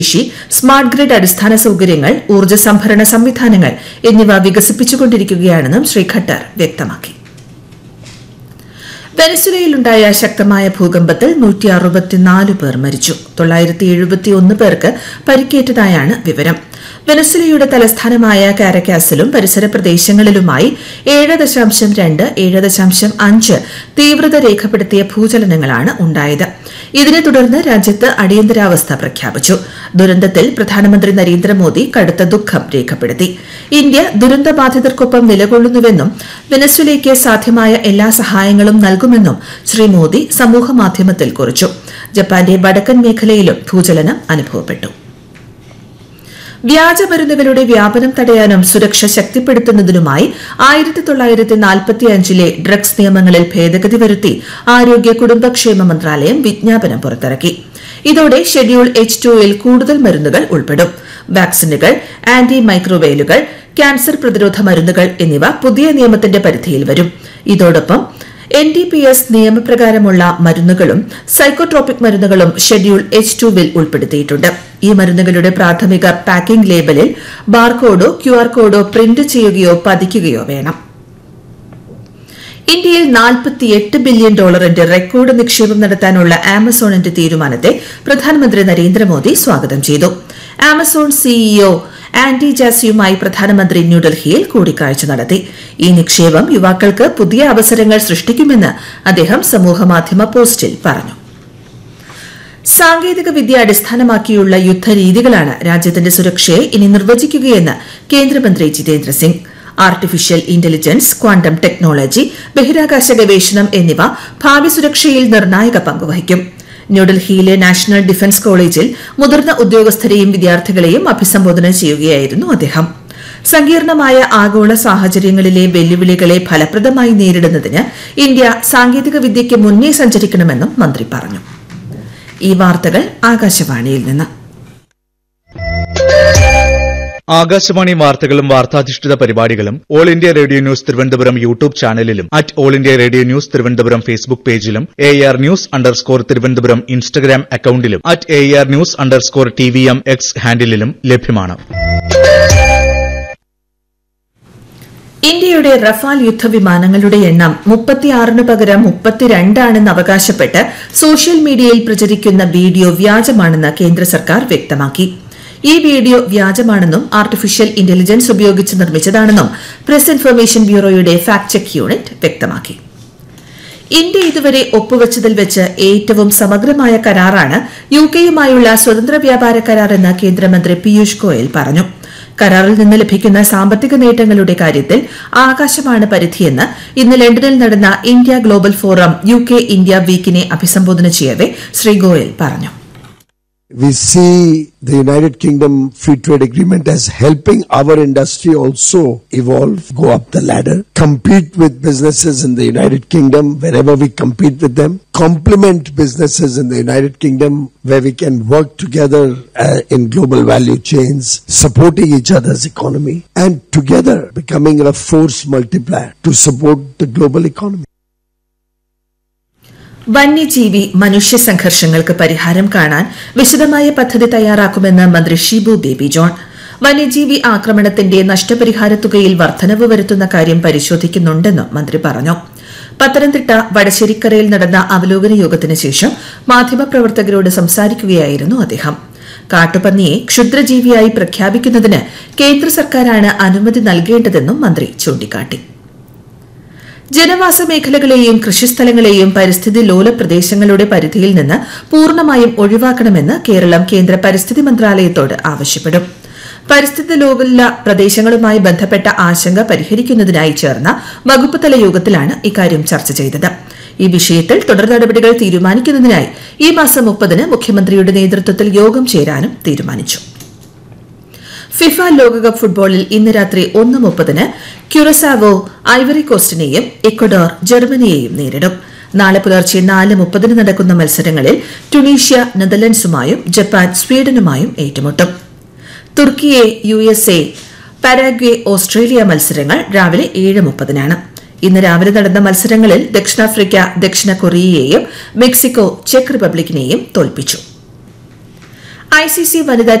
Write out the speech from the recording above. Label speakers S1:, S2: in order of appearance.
S1: ശേഷി smart grid അടിസ്ഥാന സൌകര്യങ്ങൾ ഊർജ്ജ സംഭരണ സംവിധാനങ്ങൾ എന്നിവ വികസിപ്പിച്ചുകൊണ്ടിരിക്കുകയാണെന്നും ശ്രീ ഖട്ടർ വ്യക്തമാക്കി വെനസ്വലയിലുണ്ടായ ശക്തമായ ഭൂകമ്പത്തിൽ നൂറ്റി അറുപത്തിനാല് പേർ മരിച്ചു തൊള്ളായിരത്തി എഴുപത്തിയൊന്ന് പേർക്ക് പരിക്കേറ്റതായാണ് വിവരം വെനസ്വലയുടെ തലസ്ഥാനമായ കാരക്കാസിലും പരിസര പ്രദേശങ്ങളിലുമായി ഏഴ് ദശാംശം രണ്ട് ഏഴ് ദശാംശം അഞ്ച് തീവ്രത രേഖപ്പെടുത്തിയ ഭൂചലനങ്ങളാണ് ഉണ്ടായത് ഇതിനെ തുടർന്ന് രാജ്യത്ത് അടിയന്തരാവസ്ഥ പ്രഖ്യാപിച്ചു ദുരന്തത്തിൽ പ്രധാനമന്ത്രി നരേന്ദ്രമോദി കടുത്ത ദുഃഖം രേഖപ്പെടുത്തി ഇന്ത്യ ദുരന്തബാധിതർക്കൊപ്പം നിലകൊള്ളുന്നുവെന്നും വെനസ്വലയ്ക്ക് സാധ്യമായ എല്ലാ സഹായങ്ങളും നൽകുമെന്നും ശ്രീ മോദി സമൂഹമാധ്യമത്തിൽ കുറിച്ചു ജപ്പാന്റെ വടക്കൻ മേഖലയിലും ഭൂചലനം അനുഭവപ്പെട്ടു വ്യാജമരുന്നുകളുടെ വ്യാപനം തടയാനും സുരക്ഷ ശക്തിപ്പെടുത്തുന്നതിനുമായി ആയിരത്തി തൊള്ളായിരത്തി നാൽപ്പത്തിയഞ്ചിലെ ഡ്രഗ്സ് നിയമങ്ങളിൽ ഭേദഗതി വരുത്തി ആരോഗ്യ കുടുംബക്ഷേമ മന്ത്രാലയം വിജ്ഞാപനം പുറത്തിറക്കി ഇതോടെ ഷെഡ്യൂൾ എച്ച് ടുയിൽ കൂടുതൽ മരുന്നുകൾ ഉൾപ്പെടും വാക്സിനുകൾ ആന്റി മൈക്രോവേലുകൾ ക്യാൻസർ പ്രതിരോധ മരുന്നുകൾ എന്നിവ പുതിയ നിയമത്തിന്റെ പരിധിയിൽ വരും ഇതോടൊപ്പം എൻ ഡി പി എസ് നിയമപ്രകാരമുള്ള മരുന്നുകളും സൈക്കോട്രോപിക് മരുന്നുകളും ഷെഡ്യൂൾ എച്ച് ടുവിൽ ഉൾപ്പെടുത്തിയിട്ടുണ്ട് ഈ മരുന്നുകളുടെ പ്രാഥമിക പാക്കിംഗ് ലേബലിൽ ബാർകോഡോ ക്യു ആർ കോഡോ പ്രിന്റ് ചെയ്യുകയോ പതിക്കുകയോ വേണം ഇന്ത്യയിൽ നാൽപ്പത്തിയെട്ട് ബില്യൺ ഡോളറിന്റെ റെക്കോർഡ് നിക്ഷേപം നടത്താനുള്ള ആമസോണിന്റെ തീരുമാനത്തെ പ്രധാനമന്ത്രി നരേന്ദ്രമോദി സ്വാഗതം ചെയ്തു ആമസോൺ സിഇഒ ആന്റി ജാസിയുമായി പ്രധാനമന്ത്രി ന്യൂഡൽഹിയിൽ കൂടിക്കാഴ്ച നടത്തി ഈ നിക്ഷേപം യുവാക്കൾക്ക് പുതിയ അവസരങ്ങൾ സൃഷ്ടിക്കുമെന്ന് അദ്ദേഹം സമൂഹമാധ്യമ പോസ്റ്റിൽ പറഞ്ഞു സാങ്കേതിക വിദ്യ അടിസ്ഥാനമാക്കിയുള്ള യുദ്ധരീതികളാണ് രാജ്യത്തിന്റെ സുരക്ഷയെ ഇനി നിർവചിക്കുകയെന്ന് കേന്ദ്രമന്ത്രി Jitendra Singh artificial intelligence quantum technology ബഹിരാകാശ ഗവേഷണം എന്നിവ ഭാവി സുരക്ഷയിൽ നിർണായക പങ്കുവഹിക്കും ന്യൂഡൽഹിയിലെ നാഷണൽ ഡിഫൻസ് കോളേജിൽ മുതിർന്ന ഉദ്യോഗസ്ഥരെയും വിദ്യാർത്ഥികളെയും അഭിസംബോധന ചെയ്യുകയായിരുന്നു അദ്ദേഹം സങ്കീർണമായ ആഗോള സാഹചര്യങ്ങളിലെ വെല്ലുവിളികളെ ഫലപ്രദമായി നേരിടുന്നതിന് ഇന്ത്യ സാങ്കേതിക വിദ്യയ്ക്ക് മുന്നേ സഞ്ചരിക്കണമെന്നും മന്ത്രി പറഞ്ഞു ഈ വാർത്തകൾ ആകാശവാണിയിൽ നിന്ന്
S2: ആകാശവാണി വാർത്തകളും വാർത്താധിഷ്ഠിത പരിപാടികളും all India radio news Thiruvananthapuram YouTube ചാനലിലും at all India radio news Thiruvananthapuram Facebook പേജിലും A R news underscore Thiruvananthapuram Instagram അക്കൌണ്ടിലും at A R news underscore T V M X ഹാൻഡിലും ലഭ്യമാണ്
S1: ഇന്ത്യയുടെ റഫാൽ യുദ്ധവിമാനങ്ങളുടെ എണ്ണം മുപ്പത്തിയാറിന് പകരം മുപ്പത്തിരണ്ടാണെന്ന് അവകാശപ്പെട്ട് സോഷ്യൽ മീഡിയയിൽ പ്രചരിക്കുന്ന വീഡിയോ വ്യാജമാണെന്ന് കേന്ദ്ര സർക്കാർ വ്യക്തമാക്കി ഈ വീഡിയോ വ്യാജമാണെന്നും ആർട്ടിഫിഷ്യൽ ഇന്റലിജൻസ് ഉപയോഗിച്ച് നിർമ്മിച്ചതാണെന്നും പ്രസ് ഇൻഫർമേഷൻ ബ്യൂറോയുടെ ഫാക്ട് ചെക്ക് യൂണിറ്റ് വ്യക്തമാക്കി ഇന്ത്യ ഇതുവരെ ഒപ്പുവച്ചതിൽ വെച്ച് ഏറ്റവും സമഗ്രമായ കരാറാണ് യു കെയുമായുള്ള സ്വതന്ത്ര വ്യാപാര കരാർ എന്ന് കേന്ദ്രമന്ത്രി പീയൂഷ് ഗോയൽ പറഞ്ഞു കരാറിൽ നിന്ന് ലഭിക്കുന്ന സാമ്പത്തിക നേട്ടങ്ങളുടെ കാര്യത്തിൽ ആകാശമാണ് പരിധിയെന്ന് ഇന്ന് ലണ്ടനിൽ നടന്ന India global forum U K India വീക്കിനെ അഭിസംബോധന ചെയ്യവെ ശ്രീ ഗോയൽ പറഞ്ഞു
S3: We see the United Kingdom Free Trade Agreement as helping our industry also evolve, go up the ladder, compete with businesses in the United Kingdom wherever we compete with them, complement businesses in the United Kingdom where we can work together uh, in global value chains, supporting each other's economy, and together becoming a force multiplier to support the global economy.
S1: വന്യജീവി മനുഷ്യ സംഘർഷങ്ങൾക്ക് പരിഹാരം കാണാൻ വിശദമായ പദ്ധതി തയ്യാറാക്കുമെന്ന് മന്ത്രി Shibu baby John വന്യജീവി ആക്രമണത്തിന്റെ നഷ്ടപരിഹാര തുകയിൽ വർധനവ് വരുത്തുന്ന കാര്യം പരിശോധിക്കുന്നുണ്ടെന്നും മന്ത്രി പറഞ്ഞു പത്തനംതിട്ട വടശ്ശേരിക്കരയിൽ നടന്ന അവലോകന യോഗത്തിന് ശേഷം മാധ്യമപ്രവർത്തകരോട് സംസാരിക്കുകയായിരുന്നു അദ്ദേഹം കാട്ടുപന്നിയെ ക്ഷുദ്രജീവിയായി പ്രഖ്യാപിക്കുന്നതിന് കേന്ദ്ര സർക്കാരാണ് അനുമതി നൽകേണ്ടതെന്നും മന്ത്രി ചൂണ്ടിക്കാട്ടി ജനവാസ മേഖലകളെയും കൃഷിസ്ഥലങ്ങളെയും പരിസ്ഥിതി ലോല പ്രദേശങ്ങളുടെ പരിധിയിൽ നിന്ന് പൂർണ്ണമായും ഒഴിവാക്കണമെന്ന് കേരളം കേന്ദ്ര പരിസ്ഥിതി മന്ത്രാലയത്തോട് ആവശ്യപ്പെടും പരിസ്ഥിതി ലോല പ്രദേശങ്ങളുമായി ബന്ധപ്പെട്ട ആശങ്ക പരിഹരിക്കുന്നതിനായി ചേർന്ന വകുപ്പ് തല യോഗത്തിലാണ് ഇക്കാര്യം ചർച്ച ചെയ്തത് ഈ വിഷയത്തിൽ തുടർ നടപടികൾ തീരുമാനിക്കുന്നതിനായി ഈ മാസം മുപ്പതിന് മുഖ്യമന്ത്രിയുടെ നേതൃത്വത്തിൽ യോഗം ചേരാനും തീരുമാനിച്ചു ഫിഫ ലോകകപ്പ് ഫുട്ബോളിൽ ഇന്ന് രാത്രി ഒന്ന് മുപ്പതിന് ക്യുറസാവോ ഐവറി കോസ്റ്റിനെയും ഇക്വഡോർ ജർമ്മനിയെയും നേരിടും നാളെ പുലർച്ചെ നാല് മുപ്പതിന് നടക്കുന്ന മത്സരങ്ങളിൽ ടുണീഷ്യ നെതർലൻഡ്സുമായും ജപ്പാൻ സ്വീഡനുമായും ഏറ്റുമുട്ടും Turkiye U S A Paraguay Australia മത്സരങ്ങൾ രാവിലെ ഏഴ് മുപ്പതിനാണ് ഇന്ന് രാവിലെ നടന്ന മത്സരങ്ങളിൽ ദക്ഷിണാഫ്രിക്ക ദക്ഷിണ കൊറിയയെയും മെക്സിക്കോ ചെക്ക് റിപ്പബ്ലിക്കിനെയും തോൽപ്പിച്ചു ഐസിസി വനിതാ